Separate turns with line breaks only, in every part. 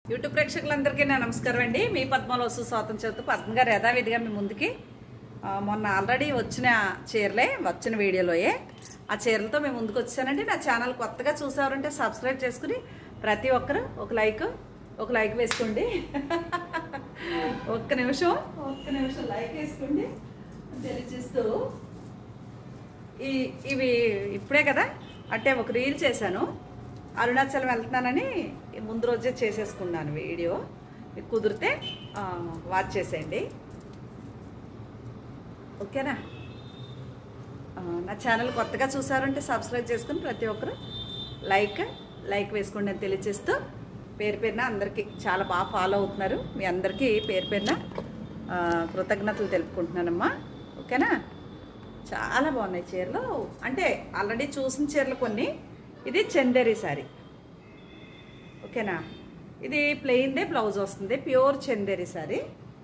YouTube ప్రేక్షకులందరికీ నా నమస్కారం అండి మీ పద్మలో సుస్వాతం చెబుతూ పద్మ గారు యథావిధిగా మీ ముందుకి ఆ, మొన్న ఆల్రెడీ వచ్చిన చీరలే వచ్చిన వీడియోలోయే ఆ చీరలతో మేము ముందుకు వచ్చానండి నా ఛానల్ కొత్తగా చూసారంటే సబ్స్క్రైబ్ చేసుకుని ప్రతి ఒక్కరు ఒక లైక్ ఒక లైక్ వేసుకోండి ఒక్క నిమిషం ఒక్క నిమిషం లైక్ వేసుకోండి తెలియజేస్తూ ఈ ఇవి ఇప్పుడే కదా అంటే ఒక రీల్ చేశాను అరుణాచలం వెళ్తున్నానని ముందు రోజే చేసేసుకున్నాను వీడియో మీకు కుదిరితే ఆ, వాచ్ చేసేయండి ఓకేనా ఆ, నా ఛానల్ కొత్తగా చూసారంటే సబ్స్క్రైబ్ చేసుకుని ప్రతి ఒక్కరు లైక్ లైక్ వేసుకోండి అని తెలియజేస్తూ పేరు పేరున అందరికీ చాలా బాగా ఫాలో అవుతున్నారు మీ అందరికీ పేరు పేరున ఆ, కృతజ్ఞతలు తెలుపుకుంటున్నానమ్మా ఓకేనా చాలా బాగున్నాయి చీరలు అంటే ఆల్రెడీ చూసిన చీరలు కొన్ని ఇది చందేరి శారీ ఓకేనా ఇది ప్లెయిన్దే బ్లౌజ్ వస్తుంది ప్యూర్ చందేరి శారీ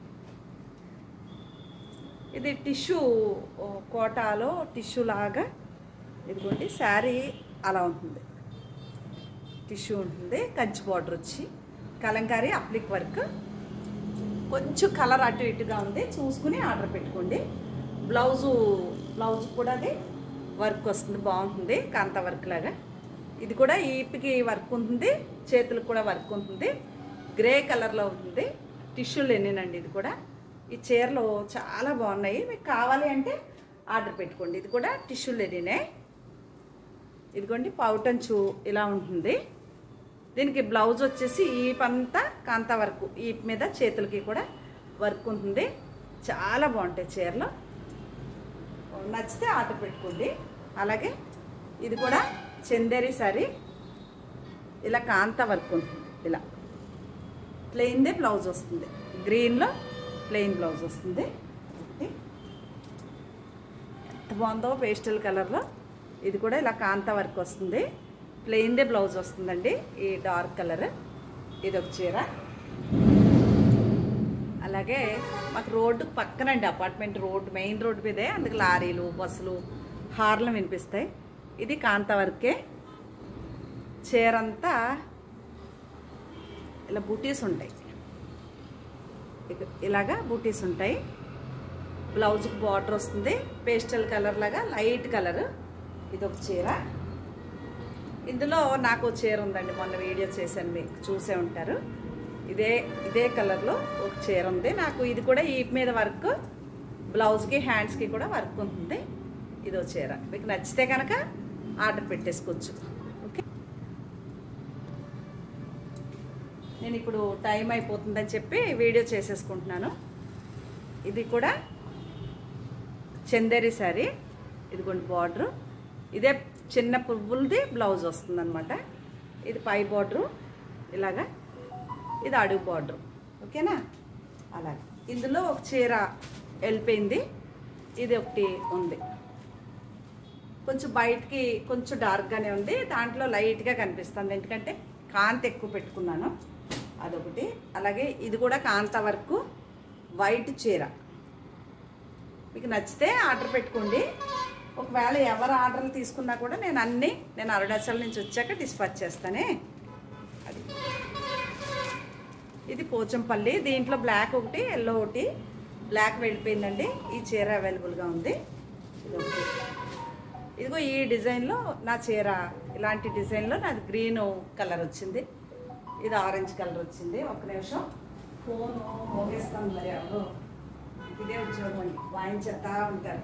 ఇది టిష్యూ ఓ, కోటాలో టిష్యూ లాగా ఇదిగోండి శారీ అలా ఉంటుంది టిష్యూ ఉంటుంది కంచి బార్డర్ వచ్చి కలంకారీ అప్లిక్ వర్క్ కొంచెం కలర్ అటు ఇటుగా ఉంది చూసుకుని ఆర్డర్ పెట్టుకోండి బ్లౌజు బ్లౌజ్ కూడా అది వర్క్ వస్తుంది బాగుంటుంది కాంత వర్క్ లాగా ఇది కూడా ఈపికి వర్క్ ఉంటుంది చేతులకు కూడా వర్క్ ఉంటుంది గ్రే కలర్లో ఉంటుంది టిష్యూ లెనినండి ఇది కూడా ఈ చీరలు చాలా బాగున్నాయి మీకు కావాలి అంటే ఆర్డర్ పెట్టుకోండి ఇది కూడా టిష్యూ లెనినే ఇదిగోండి పౌటంచు ఇలా ఉంటుంది దీనికి బ్లౌజ్ వచ్చేసి ఈ పంతా కాంతా వర్క్ ఈ మీద చేతులకి కూడా వర్క్ ఉంటుంది చాలా బాగుంటాయి చీరలు నచ్చితే ఆర్డర్ పెట్టుకోండి అలాగే ఇది కూడా చందేరి సారీ ఇలా కాంతా వర్క్ ఉంటుంది ఇలా ప్లెయిన్దే బ్లౌజ్ వస్తుంది గ్రీన్లో ప్లెయిన్ బ్లౌజ్ వస్తుంది ఒకటి ఎంత బాగుందో పేస్టల్ కలర్లో ఇది కూడా ఇలా కాంతా వర్క్ వస్తుంది ప్లెయిన్దే బ్లౌజ్ వస్తుందండి ఈ డార్క్ కలర్ ఇది ఒక చీర అలాగే మాకు రోడ్డు పక్కనండి అపార్ట్మెంట్ రోడ్డు మెయిన్ రోడ్డు మీదే అందుకు లారీలు బస్సులు హార్లు వినిపిస్తాయి ఇది కాంతా వర్కే చీర అంతా ఇలా బూటీస్ ఉంటాయి ఇక- ఇలాగా బూటీస్ ఉంటాయి బ్లౌజ్కి బార్డర్ వస్తుంది పేస్టల్ కలర్ లాగా లైట్ కలర్ ఇది ఒక చీర ఇందులో నాకు ఓ చీర ఉందండి మొన్న వీడియో చేశాను మీకు చూసే ఉంటారు ఇదే ఇదే కలర్లో ఒక చీర ఉంది నాకు ఇది కూడా ఈ మీద వర్క్ బ్లౌజ్కి హ్యాండ్స్కి కూడా వర్క్ ఉంటుంది ఇదో చీర మీకు నచ్చితే కనుక ఆర్డర్ పెట్టేసుకోవచ్చు ఓకే నేను ఇప్పుడు టైం అయిపోతుందని చెప్పి వీడియో చేసేసుకుంటున్నాను ఇది కూడా చందేరి శారీ ఇదిగోండి బార్డరు ఇదే చిన్న పువ్వులది బ్లౌజ్ వస్తుందన్నమాట ఇది పై బార్డరు ఇలాగా ఇది అడుగు బార్డరు ఓకేనా అలాగే ఇందులో ఒక చీర వెళ్ళిపోయింది ఇది ఒకటి ఉంది కొంచెం బయటికి కొంచెం డార్క్గానే ఉంది దాంట్లో లైట్గా కనిపిస్తుంది ఎందుకంటే కాంతి ఎక్కువ పెట్టుకున్నాను అదొకటి అలాగే ఇది కూడా కాంత వరకు వైట్ చీర మీకు నచ్చితే ఆర్డర్ పెట్టుకోండి ఒకవేళ ఎవరు ఆర్డర్లు తీసుకున్నా కూడా నేను అన్నీ నేను అరుణాచల్ నుంచి వచ్చాక డిస్పాచ్ చేస్తానే అది ఇది పోచంపల్లి దీంట్లో బ్లాక్ ఒకటి ఎల్లో ఒకటి బ్లాక్ వెళ్ళిపోయిందండి ఈ చీర అవైలబుల్గా ఉంది ఇది ఒకటి ఇదిగో ఈ డిజైన్లో నా చీర ఇలాంటి డిజైన్లో నాది గ్రీన్ కలర్ వచ్చింది ఇది ఆరెంజ్ కలర్ వచ్చింది ఒక నిమిషం ఫోన్ మోగేస్తాను మరి ఎవరు ఇదే ఉద్యోగం వాయించేస్తా ఉంటారు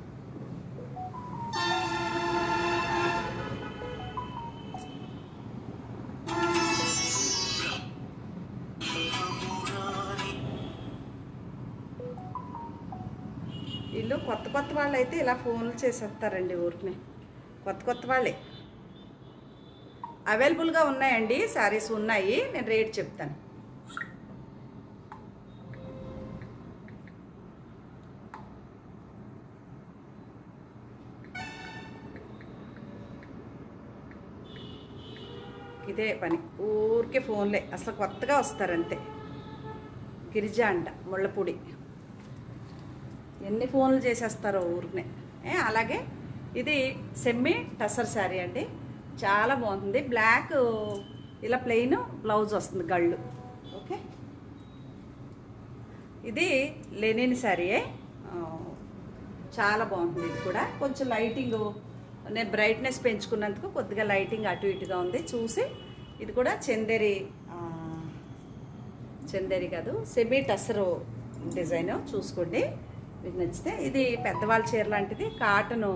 వీళ్ళు కొత్త కొత్త వాళ్ళు అయితే ఇలా ఫోన్లు చేసేస్తారండి ఊరికి కొత్త కొత్త వాళ్ళే అవైలబుల్గా ఉన్నాయండి శారీస్ ఉన్నాయి నేను రేట్ చెప్తాను ఇదే పని ఊరికే ఫోన్లే అసలు కొత్తగా వస్తారంతే గిరిజ అంట ముళ్ళపూడి ఎన్ని ఫోన్లు చేసేస్తారో ఊరినే ఏ అలాగే ఇది సెమ్మి టసర్ శారీ అండి చాలా బాగుంటుంది బ్లాక్ ఇలా ప్లెయిన్ బ్లౌజ్ వస్తుంది గళ్ళు ఇది లెనిన్ శారీయే ఆ, చాలా బాగుంటుంది ఇది కూడా కొంచెం లైటింగ్ నేను బ్రైట్నెస్ పెంచుకున్నందుకు కొద్దిగా లైటింగ్ అటు ఇటుగా ఉంది చూసి ఇది కూడా చందేరి ఆ, చందేరి కాదు సెమీ టసరు డిజైన్ చూసుకోండి మీకు నచ్చితే ఇది పెద్దవాళ్ళ చీర లాంటిది కాటను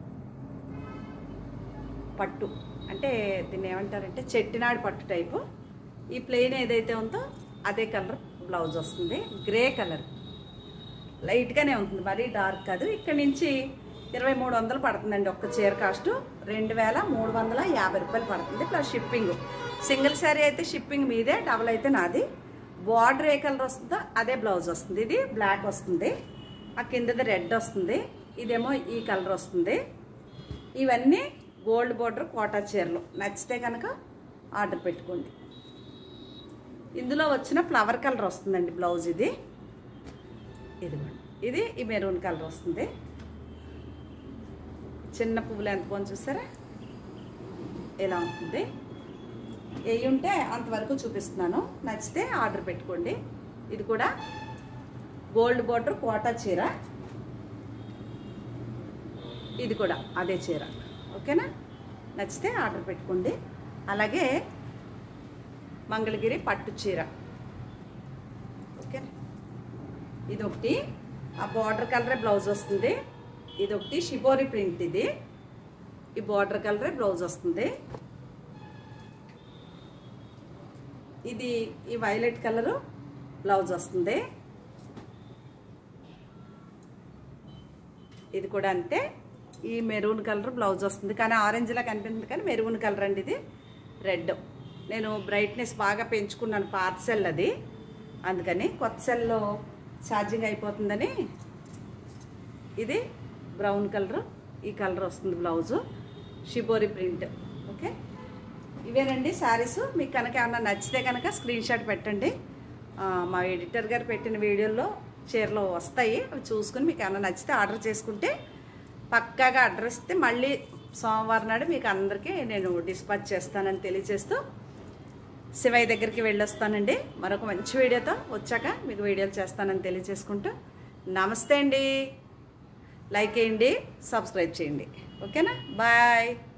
పట్టు అంటే దీన్ని ఏమంటారంటే చెట్టినాడు పట్టు టైపు ఈ ప్లెయిన్ ఏదైతే ఉందో అదే కలర్ బ్లౌజ్ వస్తుంది గ్రే కలర్ లైట్గానే ఉంటుంది మరీ డార్క్ కాదు ఇక్కడ నుంచి ఇరవై మూడు వందలు పడుతుందండి ఒక్క చీర కాస్ట్ రెండు వేల మూడు వందల యాభై రూపాయలు పడుతుంది ప్లస్ షిప్పింగ్ సింగిల్ శారీ అయితే షిప్పింగ్ మీదే డబుల్ అయితే నాది బార్డర్ ఏ కలర్ వస్తుందో అదే బ్లౌజ్ వస్తుంది ఇది బ్లాక్ వస్తుంది ఆ కిందది రెడ్ వస్తుంది ఇదేమో ఈ కలర్ వస్తుంది ఇవన్నీ గోల్డ్ బార్డర్ కోటా చీరలు నచ్చితే కనుక ఆర్డర్ పెట్టుకోండి ఇందులో వచ్చిన ఫ్లవర్ కలర్ వస్తుందండి బ్లౌజ్ ఇది ఇదిగోండి ఇది ఈ మెరూన్ కలర్ వస్తుంది చిన్న పువ్వులు ఎంత పోని చూసారా ఇలా ఉంటుంది ఏ ఉంటే అంతవరకు చూపిస్తున్నాను నచ్చితే ఆర్డర్ పెట్టుకోండి ఇది కూడా గోల్డ్ బార్డర్ కోటా చీర ఇది కూడా అదే చీర ఓకేనా నచ్చితే ఆర్డర్ పెట్టుకోండి అలాగే మంగళగిరి పట్టు చీర ఓకేనా ఇది ఒకటి ఆ బార్డర్ కలరే బ్లౌజ్ వస్తుంది ఇది ఒకటి షిబోరి ప్రింట్ ఇది ఈ బార్డర్ కలరే బ్లౌజ్ వస్తుంది ఇది ఈ వైలెట్ కలరు బ్లౌజ్ వస్తుంది ఇది కూడా అంతే ఈ మెరూన్ కలర్ బ్లౌజ్ వస్తుంది కానీ ఆరెంజ్లా కనిపిస్తుంది కానీ మెరూన్ కలర్ అండి ఇది రెడ్ నేను బ్రైట్నెస్ బాగా పెంచుకున్నాను పాత సెల్ అది అందుకని కొత్త సెల్లో ఛార్జింగ్ అయిపోతుందని ఇది బ్రౌన్ కలర్ ఈ కలర్ వస్తుంది బ్లౌజు షిబోరి ప్రింట్ ఓకే ఇవేనండి శారీస్ మీకు కనుక ఏమన్నా నచ్చితే కనుక స్క్రీన్ షాట్ పెట్టండి ఆ, మా ఎడిటర్ గారు పెట్టిన వీడియోలో చీరలు వస్తాయి అవి చూసుకుని మీకు ఏమన్నా నచ్చితే ఆర్డర్ చేసుకుంటే పక్కాగా అడ్రస్ ఇస్తే మళ్ళీ సోమవారం నాడు మీకు అందరికీ నేను డిస్పాచ్ చేస్తానని తెలియజేస్తూ శివయ్య దగ్గరికి వెళ్ళొస్తానండి మరొక మంచి వీడియోతో వచ్చాక మీకు వీడియోలు చేస్తానని తెలియజేసుకుంటూ నమస్తే అండి లైక్ చేయండి సబ్స్క్రైబ్ చేయండి ఓకేనా బాయ్